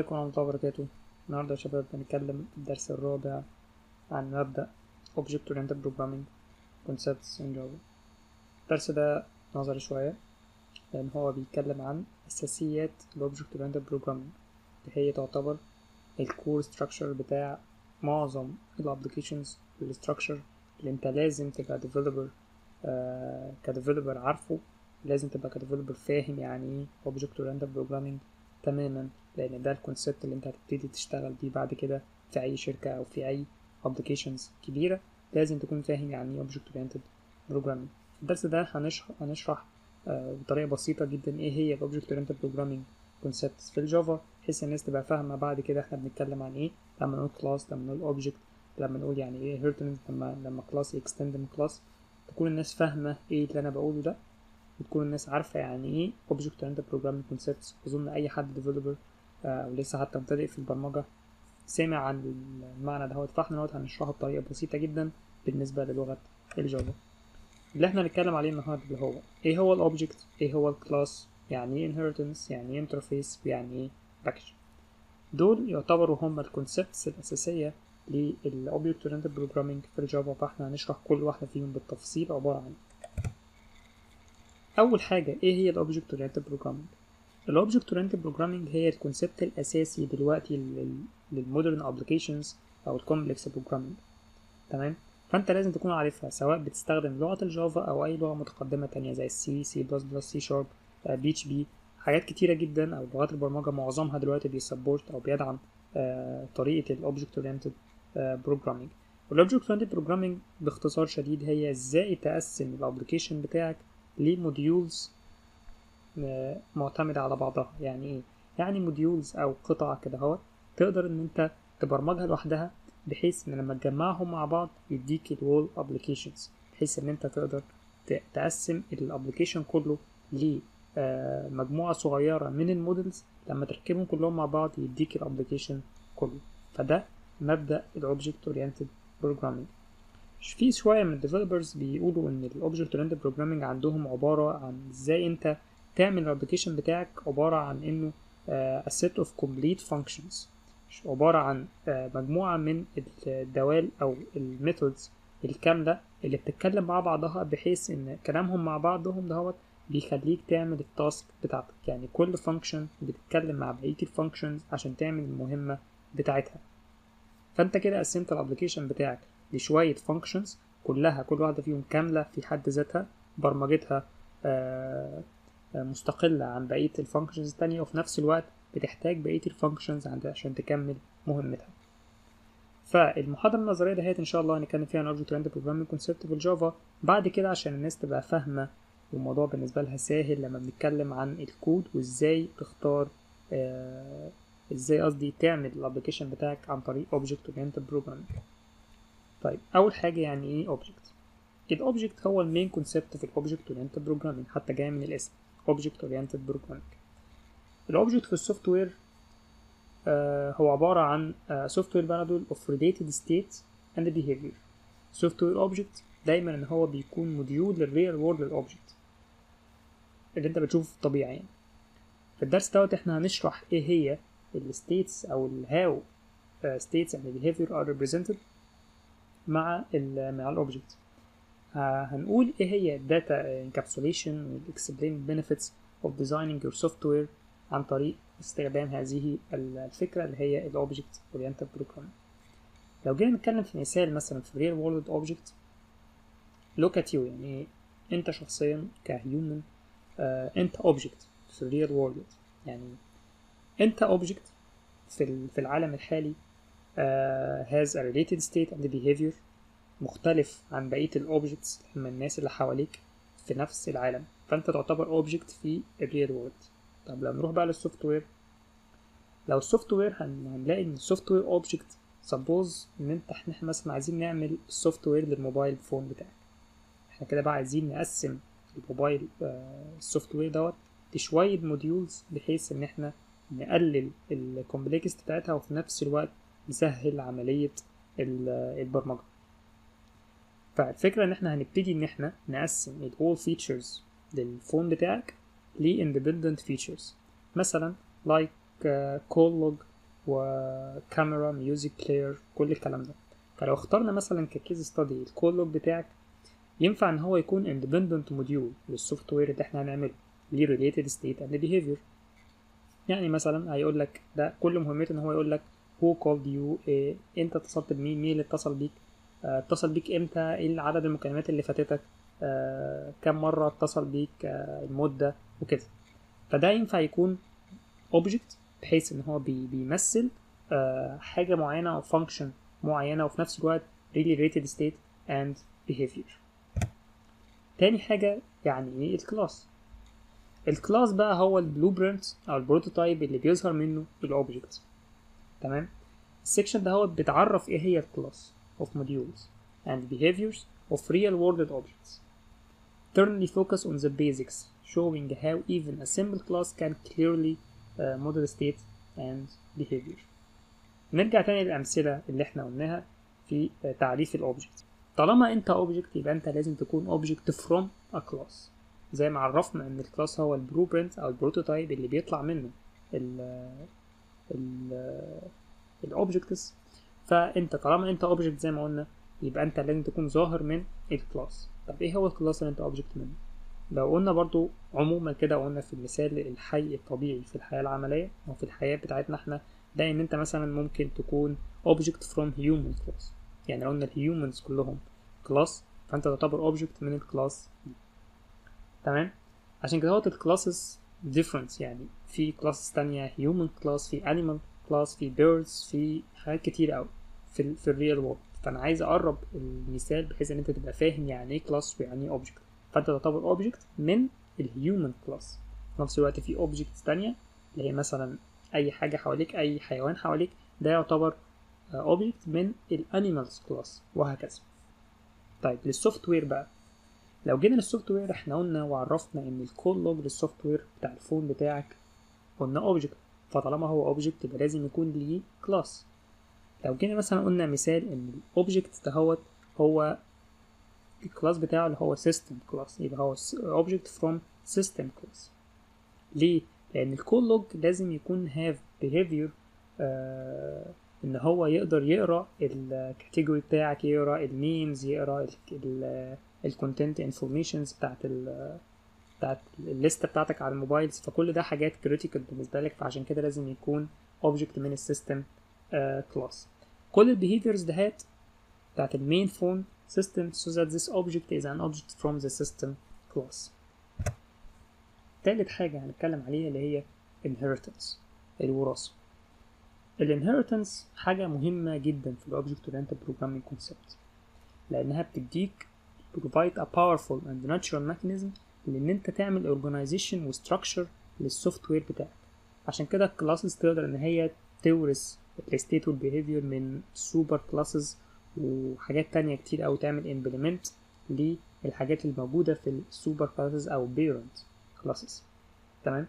عليكم ورحمة الله وبركاته النهاردة يا شباب هنتكلم في الدرس الرابع عن مبدأ Object Oriented Programming Concepts in Java الدرس ده نظري شوية لأن هو بيتكلم عن أساسيات ال Object Oriented Programming اللي هي تعتبر الكور structure بتاع معظم ال applications ال structure اللي انت لازم تبقى developer آه كديفلوبر عارفه لازم تبقى كديفلوبر فاهم يعني ايه Object Oriented Programming تماما لان ده الكونسيبت اللي انت هتبتدي تشتغل بيه بعد كده في اي شركة او في اي ابلكيشنز كبيرة لازم تكون فاهم يعني ايه Object Oriented Programming في الدرس ده هنشرح هنشرح آه بطريقة بسيطة جدا ايه هي ال Object Oriented Programming Concepts في الجافا بحيث الناس تبقى فاهمة بعد كده احنا بنتكلم عن ايه لما نقول كلاس لما نقول Object لما نقول يعني ايه inheritance لما لما كلاس يكستند من كلاس تكون الناس فاهمة ايه اللي انا بقوله ده وتكون الناس عارفة يعني ايه Object Oriented Programming Concepts أظن أي حد ديفلوبر أو لسه حتى مبتدئ في البرمجة سمع عن المعنى دهوت فاحنا دهوت هنشرحه بطريقة بسيطة جدا بالنسبة للغة الجافا اللي احنا هنتكلم عليه النهاردة اللي هو ايه هو الأوبجكت ايه هو الكلاس يعني ايه inheritance يعني ايه انترفيس ويعني ايه باكج دول يعتبروا هم الكونسبتس الأساسية للأوبجكت Oriented Programming في الجافا فاحنا هنشرح كل واحدة فيهم بالتفصيل عبارة عن أول حاجة إيه هي الأوبجكت أورينتد بروجرامينج؟ الأوبجكت أورينتد بروجرامينج هي الكونسبت الأساسي دلوقتي للمودرن أبلكيشنز أو الكومبلكس بروجرامينج تمام؟ فأنت لازم تكون عارفها سواء بتستخدم لغة الجافا أو أي لغة متقدمة تانية زي السي سي بلس بلس سي شارب بي اتش بي حاجات كتيرة جدا أو لغات البرمجة معظمها دلوقتي بيسبورت أو بيدعم آه طريقة الأوبجكت أورينتد بروجرامينج والأوبجكت أورينتد بروجرامينج باختصار شديد هي إزاي تقسم الأبلكيشن بتاعك لموديولز معتمدة على بعضها يعني ايه يعني موديولز او قطع كده اهو تقدر ان انت تبرمجها لوحدها بحيث ان لما تجمعهم مع بعض يديك الوول ابلكيشنز بحيث ان انت تقدر تقسم الابلكيشن كله لمجموعة صغيرة من المودلز لما تركبهم كلهم مع بعض يديك الابلكيشن كله فده مبدأ الاوبجكت اورينتد بروجرامينج في شوية من الديفلوبرز بيقولوا إن الأوبجكت أورينتد بروجرامينج عندهم عبارة عن إزاي أنت تعمل الأبلكيشن بتاعك عبارة عن إنه uh, a set of complete functions عبارة عن uh, مجموعة من الدوال أو الميثودز الكاملة اللي بتتكلم مع بعضها بحيث إن كلامهم مع بعضهم دهوت بيخليك تعمل التاسك بتاعتك يعني كل فانكشن بتتكلم مع بقية الفانكشنز عشان تعمل المهمة بتاعتها فأنت كده قسمت الأبلكيشن بتاعك لشوية functions كلها كل واحدة فيهم كاملة في حد ذاتها برمجتها مستقلة عن بقية الفانكشنز التانية وفي نفس الوقت بتحتاج بقية الفانكشنز عشان تكمل مهمتها فالمحاضرة النظرية دهيت إن شاء الله هنتكلم فيها عن Object Oriented Programming Concept في الجافا بعد كده عشان الناس تبقى فاهمة والموضوع بالنسبة لها سهل لما بنتكلم عن الكود وإزاي تختار آه إزاي قصدي تعمل الأبلكيشن بتاعك عن طريق Object Oriented Programming طيب اول حاجه يعني ايه اوبجكت الاوبجكت هو المين كونسبت في الاوبجكت اورينتد بروجرامينج حتى جاي من الاسم اوبجكت اورينتد بروجرامينج الاوبجكت في السوفت وير آه هو عباره عن سوفت وير بانادول اوف ريليتد ستيتس اند بيهيفير سوفت وير اوبجكت دايما ان هو بيكون موديول للريال وورلد اوبجكت اللي انت بتشوفه طبيعي يعني في الدرس دوت احنا هنشرح ايه هي الستيتس او الهاو ستيتس اند بيهيفير ار ريبريزنتد مع ال مع الاوبجكت هنقول ايه هي الداتا انكابسوليشن والاكسبلين بنفيتس اوف ديزايننج يور سوفت وير عن طريق استخدام هذه الفكره اللي هي الاوبجكت اورينتد بروجرامينج لو جينا نتكلم في مثال مثلا في ريل وورلد اوبجكت لوك ات يو يعني انت شخصيا كهيومن آه انت اوبجكت في الريل وورلد يعني انت اوبجكت في في العالم الحالي Uh, has a related state and behavior مختلف عن بقية الأوبجكتس من الناس اللي حواليك في نفس العالم فأنت تعتبر أوبجكت في الريال وورلد طب لو نروح بقى للسوفت وير لو السوفت وير هنلاقي إن السوفت وير أوبجكت سبوز إن أنت إحنا مثلا عايزين نعمل السوفت وير للموبايل فون بتاعك إحنا كده بقى عايزين نقسم الموبايل السوفت وير دوت لشوية موديولز بحيث إن إحنا نقلل الكومبلكست بتاعتها وفي نفس الوقت نسهل عملية البرمجة فالفكرة ان احنا هنبتدي ان احنا نقسم ال all features للفون بتاعك ل independent features مثلا like uh, call log وكاميرا ميوزك بلاير كل الكلام ده فلو اخترنا مثلا ككيس ستادي الكول لوج بتاعك ينفع ان هو يكون independent موديول للسوفت وير اللي احنا هنعمله ليه related state and behavior يعني مثلا هيقول لك ده كل مهمته ان هو يقول لك who called you إيه انت اتصلت بمين مين اللي اتصل بيك اه اتصل بيك امتى ايه عدد المكالمات اللي فاتتك اه كم مرة اتصل بيك اه المدة وكده فده ينفع يكون object بحيث ان هو بي بيمثل اه حاجة معينة او function معينة وفي نفس الوقت related state and behavior تاني حاجة يعني ايه الكلاس الكلاس بقى هو البلو برنت او البروتوتايب اللي بيظهر منه الاوبجكت تمام السكشن ده هو بتعرف ايه هي الكلاس of modules and behaviors of real world objects Thirdly, focus on the basics showing how even a simple class can clearly uh, model state and behavior نرجع تاني للأمثلة اللي احنا قلناها في uh, تعريف الأوبجكت طالما انت اوبجكت يبقى انت لازم تكون اوبجكت فروم ا كلاس زي ما عرفنا ان الكلاس هو البلو برنت او البروتوتايب اللي بيطلع منه ال ال الاوبجكتس فانت طالما انت اوبجكت زي ما قلنا يبقى انت لازم تكون ظاهر من الكلاس طب ايه هو الكلاس اللي انت اوبجكت منه لو قلنا برضو عموما كده قلنا في المثال الحي الطبيعي في الحياة العملية او في الحياة بتاعتنا احنا ده ان انت مثلا ممكن تكون object from human class يعني لو قلنا الهيومنز كلهم كلاس فانت تعتبر اوبجكت من الكلاس تمام عشان كده هو الكلاسز different يعني في كلاسز تانية human class في animal class في birds في حاجات كتير أوي في ال في الريال وورلد فأنا عايز أقرب المثال بحيث إن أنت تبقى فاهم يعني إيه كلاس ويعني إيه اوبجكت فأنت تعتبر اوبجكت من الهيومن كلاس في نفس الوقت في اوبجكتس تانية اللي هي مثلا أي حاجة حواليك أي حيوان حواليك ده يعتبر اوبجكت من الانيمالز كلاس وهكذا طيب للسوفت وير بقى لو جينا للسوفت وير احنا قلنا وعرفنا ان الكول لوج للسوفت وير بتاع الفون بتاعك قلنا اوبجكت فطالما هو اوبجكت يبقى لازم يكون ليه كلاس لو جينا مثلا قلنا مثال ان الاوبجكت دهوت هو الكلاس بتاعه اللي هو سيستم كلاس يبقى هو اوبجكت فروم سيستم كلاس ليه لان الكول لوج لازم يكون have behavior آه ان هو يقدر يقرا الكاتيجوري بتاعك يقرا النيمز يقرا الكونتنت انفورميشنز بتاعت ال بتاعت الليسته بتاعتك على الموبايلز فكل ده حاجات كريتيكال بالنسبه لك فعشان كده لازم يكون اوبجكت من السيستم كلاس كل البيهيفيرز دهات بتاعت المين فون system so that this object is an object from the system class تالت حاجة هنتكلم عليها اللي هي inheritance الوراثة الانهيرتنس حاجة مهمة جدا في الاوبجكت اورينتد بروجرامينج كونسبت لأنها بتديك provide a powerful and natural mechanism لأن أنت تعمل organization و structure للسوفت وير بتاعك عشان كده الكلاسز تقدر إن هي تورث الستيت والبيهيفير من سوبر كلاسز وحاجات تانية كتير أوي تعمل implement للحاجات الموجودة في السوبر كلاسز أو parent كلاسز تمام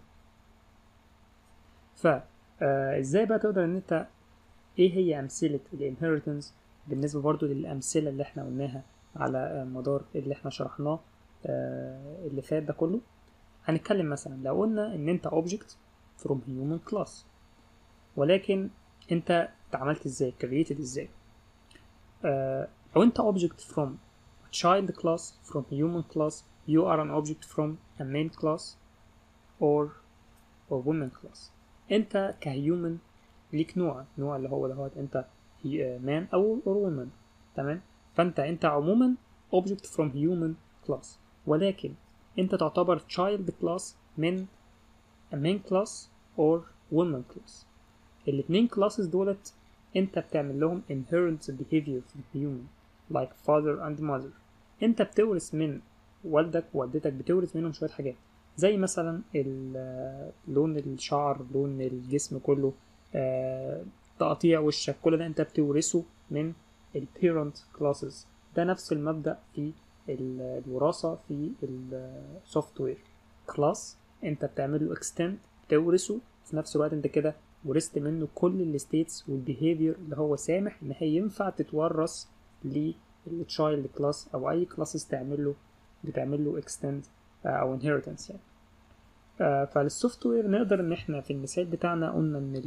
ف آه ازاي بقى تقدر ان انت ايه هي امثلة الانهيرتنس بالنسبة برضو للامثلة اللي احنا قلناها على مدار اللي احنا شرحناه آه اللي فات ده كله هنتكلم مثلا لو قلنا ان انت object from human class ولكن انت اتعملت ازاي created ازاي آه لو انت object from a child class from human class you are an object from a main class or or women class انت كهيومن ليك نوع نوع اللي هو دهوت انت مان او woman تمام فانت انت عموما object from human class ولكن انت تعتبر child class من a main class or woman class الاتنين classes دولت انت بتعمل لهم inherent behavior from human like father and mother انت بتورث من والدك ووالدتك بتورث منهم شوية حاجات زي مثلا لون الشعر لون الجسم كله تقطيع وشك كل ده انت بتورثه من البيرنت كلاسز ده نفس المبدأ في الوراثة في السوفت وير كلاس انت بتعمل له اكستند بتورثه في نفس الوقت انت كده ورثت منه كل الستيتس والبيهيفير اللي هو سامح ان هي ينفع تتورث للتشايلد كلاس او اي كلاسز تعمل له بتعمل له اكستند او inheritance يعني آه فالسوفت وير نقدر ان احنا في المثال بتاعنا قلنا ان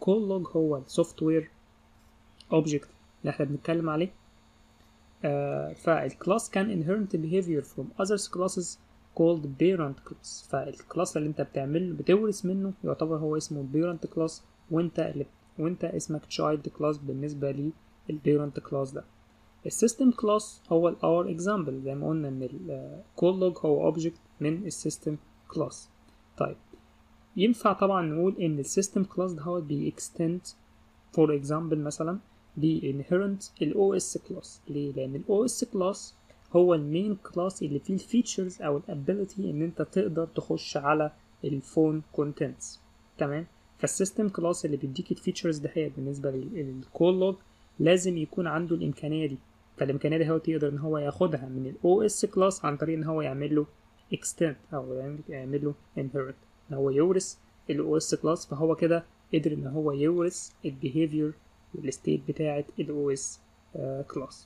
الكول لوج هو السوفت وير اوبجكت اللي احنا بنتكلم عليه آه فالكلاس كان inherent behavior from others classes called parent class فالكلاس اللي انت بتعمل بتورث منه يعتبر هو اسمه parent class وانت اللي وانت اسمك child class بالنسبة للparent class ده السيستم كلاس هو ال our example زي ما قلنا ان الكول لوج هو object من السيستم كلاس طيب ينفع طبعا نقول ان السيستم كلاس ده هو بيكستند فور اكزامبل مثلا بانهيرنت الاو اس كلاس ليه لان الاو اس كلاس هو المين كلاس اللي فيه الفيتشرز او الابيليتي ان انت تقدر تخش على الفون كونتنتس تمام فالسيستم كلاس اللي بيديك الفيتشرز ده هي بالنسبه للكول لوج لازم يكون عنده الامكانيه دي فالامكانيه دي هو يقدر ان هو ياخدها من الاو اس كلاس عن طريق ان هو يعمل له extend او يعمل له inherit ان هو يورث الاو اس كلاس فهو كده قدر ان هو يورث البيهيفير والستيت بتاعه الاو اس كلاس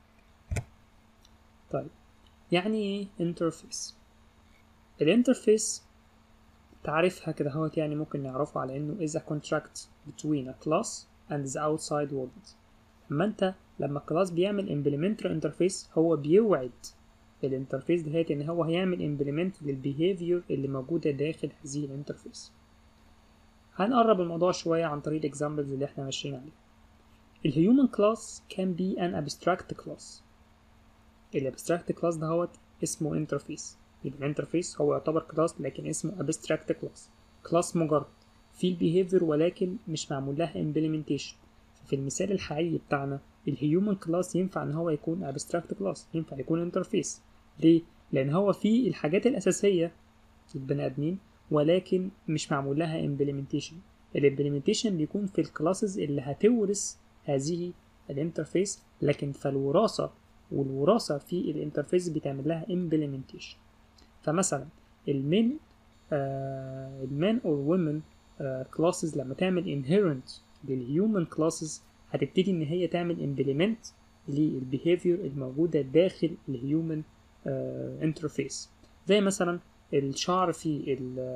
طيب يعني ايه انترفيس الانترفيس تعريفها كده هوت يعني ممكن نعرفه على انه is a contract between a class and the outside world لما انت لما الكلاس بيعمل implementer interface هو بيوعد الانترفيس دهيت ان هو هيعمل implement للبيهيفير اللي موجودة داخل هذه الانترفيس هنقرب الموضوع شوية عن طريق الاكزامبلز اللي احنا ماشيين عليها الهيومن كلاس can be an abstract class الابستراكت كلاس دهوت اسمه انترفيس يبقى الانترفيس هو يعتبر كلاس لكن اسمه abstract كلاس كلاس مجرد فيه البيهيفير ولكن مش معمول لها implementation في المثال الحقيقي بتاعنا الهيومن كلاس ينفع ان هو يكون abstract كلاس ينفع يكون انترفيس ليه لان هو فيه الحاجات الاساسيه للبني ادمين ولكن مش معمول لها implementation الامبلمنتيشن بيكون في الكلاسز اللي هتورث هذه الانترفيس لكن فالوراثه والوراثه في الانترفيس بتعمل لها implementation فمثلا المين آه المين اور وومن كلاسز لما تعمل inherent للهيومن كلاسز هتبتدي ان هي تعمل implement للبيهيفير الموجودة داخل الهيومن انترفيس زي مثلا الشعر في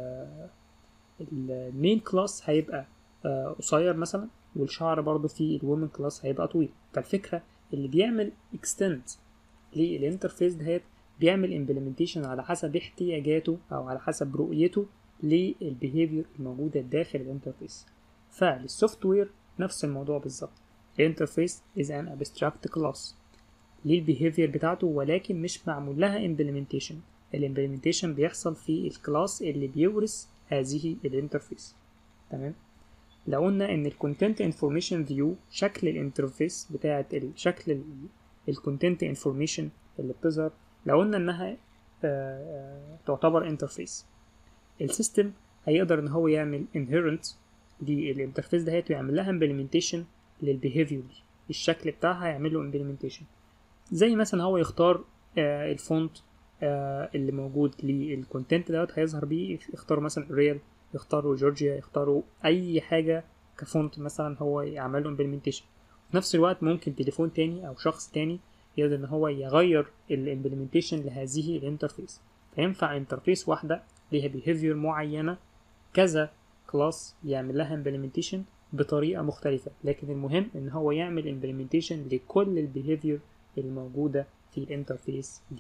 المين كلاس هيبقى قصير مثلا والشعر برضو في الومن كلاس هيبقى طويل فالفكرة اللي بيعمل extend للانترفيس دهيت بيعمل implementation على حسب احتياجاته او على حسب رؤيته للبيهيفير الموجودة داخل الانترفيس فللسوفت وير نفس الموضوع بالظبط الانترفيس is an abstract class للبيهيفير بتاعته ولكن مش معمول لها implementation الامبلمنتيشن بيحصل في الكلاس اللي بيورث هذه الانترفيس تمام لو قلنا ان الكونتنت انفورميشن فيو شكل الانترفيس بتاعه شكل الكونتنت انفورميشن اللي بتظهر لو قلنا انها آه تعتبر انترفيس السيستم هيقدر ان هو يعمل inherent للانترفيس دهيت ويعمل لها implementation للبيهيفير دي الشكل بتاعها يعمل له implementation زي مثلا هو يختار آه الفونت آه اللي موجود للكونتنت دوت هيظهر بيه يختار مثلا ريال يختاروا جورجيا يختاروا اي حاجه كفونت مثلا هو يعمل له امبلمنتيشن في نفس الوقت ممكن تليفون تاني او شخص تاني يقدر ان هو يغير الامبلمنتيشن لهذه الانترفيس فينفع انترفيس واحده ليها بيهيفير معينه كذا كلاس يعمل لها امبلمنتيشن بطريقه مختلفه لكن المهم ان هو يعمل امبلمنتيشن لكل البيهيفير الموجوده في الانترفيس دي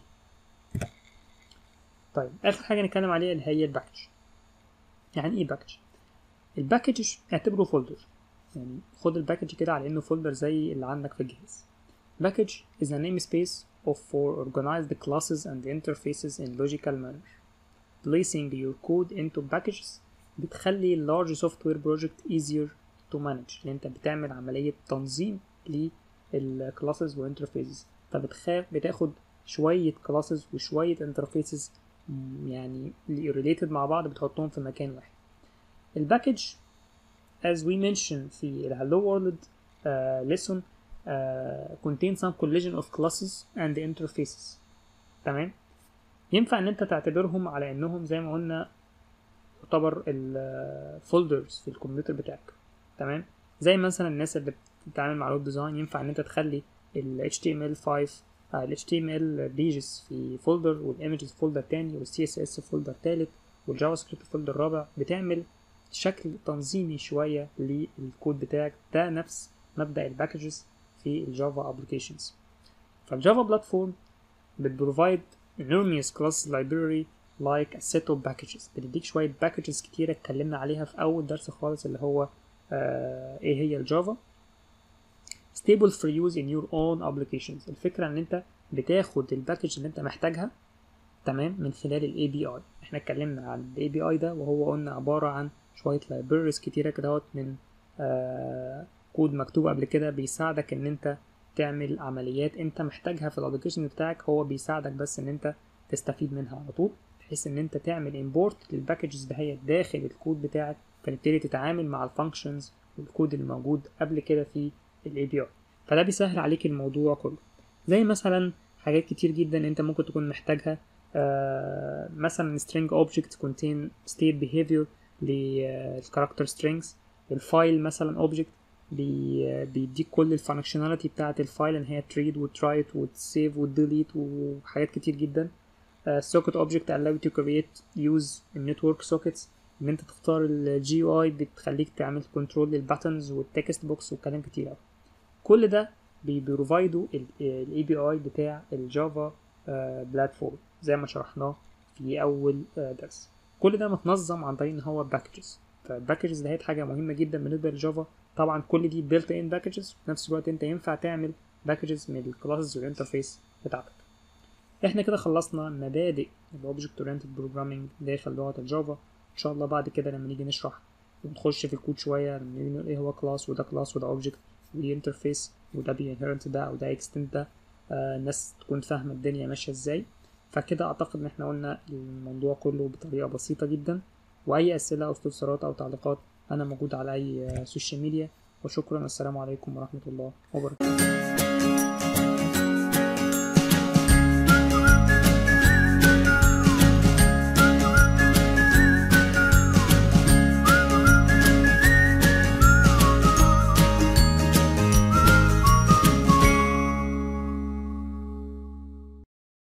طيب اخر حاجه نتكلم عليها اللي هي الباكج يعني ايه باكج الباكج اعتبره فولدر يعني خد الباكج كده على انه فولدر زي اللي عندك في الجهاز باكج is a namespace of for organized classes and interfaces in logical manner placing your code into packages بتخلي large software project easier to manage لان انت بتعمل عملية تنظيم للكلاسز وانترفيسز فبتخاف بتاخد شوية كلاسز وشوية انترفيسز يعني related مع بعض بتحطهم في مكان واحد الباكج as we mentioned في ال Hello World uh, lesson uh, contain some collision of classes and interfaces تمام ينفع ان انت تعتبرهم على انهم زي ما قلنا يعتبر الفولدرز في الكمبيوتر بتاعك تمام زي مثلا الناس اللي بتتعامل مع الويب ديزاين ينفع ان انت تخلي ال HTML5 ال HTML pages في فولدر والايمجز فولدر تاني والسي اس اس فولدر تالت والجافا سكريبت فولدر رابع بتعمل شكل تنظيمي شويه للكود بتاعك ده نفس مبدا الباكجز في الجافا ابلكيشنز فالجافا بلاتفورم بتبروفايد enormous class library like a set of packages بتديك شوية packages كتيرة اتكلمنا عليها في أول درس خالص اللي هو آه إيه هي الجافا stable for use in your own applications الفكرة إن أنت بتاخد الباكج اللي أنت محتاجها تمام من خلال ال API احنا اتكلمنا عن ال API ده وهو قلنا عبارة عن شوية libraries كتيرة كده من آه كود مكتوب قبل كده بيساعدك ان انت تعمل عمليات انت محتاجها في الابلكيشن بتاعك هو بيساعدك بس ان انت تستفيد منها على طول بحيث ان انت تعمل امبورت للباكجز دهيت داخل الكود بتاعك فتبتدي تتعامل مع الفانكشنز والكود اللي موجود قبل كده في الاي بي اي فده بيسهل عليك الموضوع كله زي مثلا حاجات كتير جدا انت ممكن تكون محتاجها آه مثلا string object contain state behavior للكاركتر strings الفايل مثلا object بي بيديك كل الفانكشناليتي بتاعه الفايل ان هي تريد وترايت وتسيف وتديليت وحاجات كتير جدا سوكت اوبجكت allow you to create use النتورك سوكيتس ان انت تختار الجي يو اي بتخليك تعمل كنترول للباتنز والتكست بوكس وكلام كتير قوي كل ده بيبروفايدوا الاي بي اي بتاع الجافا بلاتفورم زي ما شرحناه في اول درس كل ده متنظم عن طريق ان هو باكجز فالباكجز دهيت حاجه مهمه جدا بالنسبه للجافا طبعا كل دي بيلت ان باكجز في نفس الوقت انت ينفع تعمل باكجز من الكلاسز والانترفيس بتاعتك احنا كده خلصنا مبادئ الاوبجكت اورينتد بروجرامينج داخل لغه الجافا ان شاء الله بعد كده لما نيجي نشرح ونخش في الكود شويه لما نيجي نقول ايه هو كلاس وده كلاس وده اوبجكت ودي انترفيس وده بينهرنت ده وده اكستنت ده آه الناس تكون فاهمه الدنيا ماشيه ازاي فكده اعتقد ان احنا قلنا الموضوع كله بطريقه بسيطه جدا واي اسئله او استفسارات او تعليقات انا موجود على اي سوشيال ميديا وشكرا والسلام عليكم ورحمه الله وبركاته